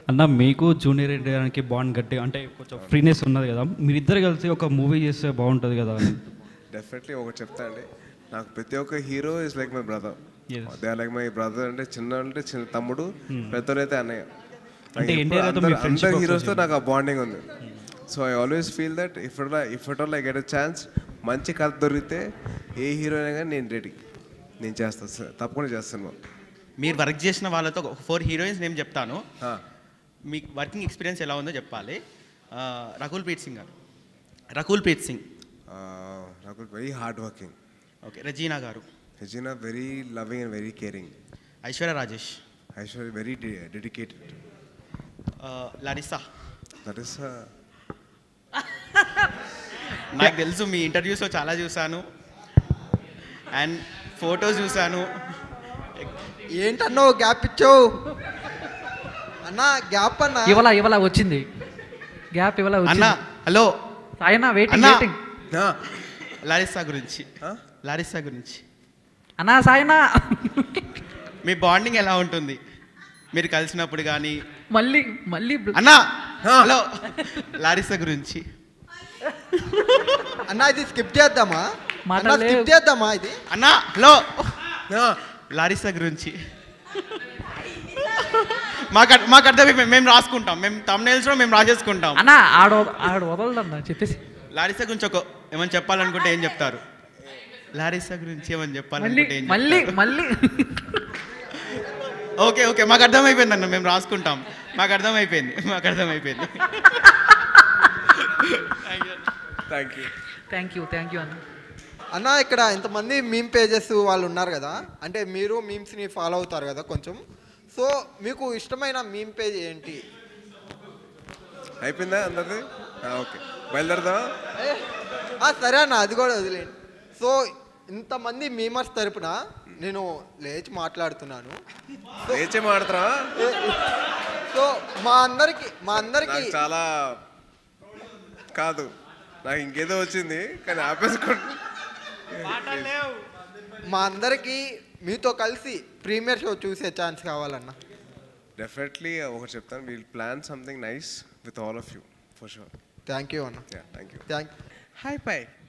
అన్న మీకు జూనియర్ ఎన్టీఆర్కి బాండ్ గట్టి అంటే కొంచెం ఫ్రీనెస్ ఉన్నది కదా మీరిద్దరు కలిసి ఒక మూవీ చేస్తే బాగుంటుంది కదా అని డెఫినెట్లీ ఒకటి చెప్తా అండి నాకు ప్రతి ఒక్క hero is like my brother Yes. They are like my brother అంటే చిన్న అంటే చిన్న తమ్ముడు పెద్దోడైతే అన్నయ్య అంటే నాకు NTR తో ఎప్పుడు మీ అందరు- friendship అందరు హీరోస్తో నాకు ఆ బాండింగ్ ఉంది so I always feel that if it if it all I get a chance మంచి కథ దొరికితే ఏ హీరో అయినా కానీ నేను రెడీ నేను చేస్తాను సార్ తప్పకుండా చేస్తాను మీరు వర్క్ చేసిన వాళ్ళతో ఒక ఫోర్ హీరోయిన్స్ నేమ్ చెప్తాను ఆ, మీ వర్కింగ్ ఎక్స్పీరియన్స్ ఎలా ఉందో చెప్పాలి ఆ, రకుల్ ప్రీత్ సింగ్ గారు రకుల్ ప్రీత్ సింగ్ ఆ, నాకు very hard working okay Regina గారు హెజీనా very loving and very caring Aishwarya Rajesh Aishwarya very dedicated ఆ, లారిసా దట్ ఇస్ నాకు తెలుసు మీ ఇంటర్వ్యూస్లో చాలా చూశాను అండ్ ఫొటోస్ చూశాను ఏంటన్నో గ్యాప్ ఇచ్చావు అన్నా గ్యాప్ అన్నా ఇవాళ ఇవాళ వచ్చింది గ్యాప్ ఇవాళ అన్న వచ్చింది హలో ఆయన వెయిటింగ్ అన్నా. వెయిటింగ్ లారిసా గురించి ఆ? లారిసా గురించి అన్నా సాయనా మీ బాండింగ్ ఎలా ఉంటుంది మీరు కలిసినప్పుడు కానీ మళ్ళీ మళ్ళీ బ్ల- అన్నా హలో లారిసా గురించి అన్నా ఇది స్కిప్ చేద్దామా అన్నా మాటలే- స్కిప్ చేద్దామా ఇది అన్నా హలో లారిసా గురించి మాకు అర్- మాకు అర్థమైపోయింది మేము రాసుకుంటాం మేము తమ్నేల్స్లో మేము రాసేసుకుంటాం అన్నా ఆడ ఆడ వదలదన్నా చెప్పేసి లారిసా గురించి ఒక ఏమైనా చెప్పాలనుకుంటే ఏం చెప్తారు లారిసా గురించి ఏమైనా మళ్ళీ చెప్పాలనుకుంటే ఏం మళ్ళీ చెప్తారు? మళ్ళీ ఓకే ఓకే మాకు అర్థమైపోయింది అన్న మేము రాసుకుంటాం మాకు అర్థమైపోయింది మాకు అర్థమైపోయింది thank you thank you thank you అన్న అన్న ఇక్కడ ఇంతమంది మీమ్ పేజెస్ వాళ్ళు ఉన్నారు కదా అంటే మీరు మీమ్స్ని ఫాలో అవుతారు కదా కొంచెం సో మీకు ఇష్టమైన మీమ్ పేజ్ ఏంటి అయిపోయిందా అందరిది ఓకే బయలుదేరదామా ఏ, ఆ, సరే అన్న అది కూడా వదిలేండి సో ఇంతమంది మీమర్స్ తరపున నేను లేచి మాట్లాడుతున్నాను లేచే మాడతారా సో మా అందరికి మా అందరికి నాకు చాలా కాదు నాకు ఇంకేదో వచ్చింది కానీ ఆపేసుకోండి మా అందరికి మీతో కలిసి ప్రీమియర్ షో చూసే ఛాన్స్ కావాలన్న డెఫినెట్లీ ఒకటి చెప్తాను we'll plan something nice with all of you for sure thank you అన్న yeah thank you thank hi pi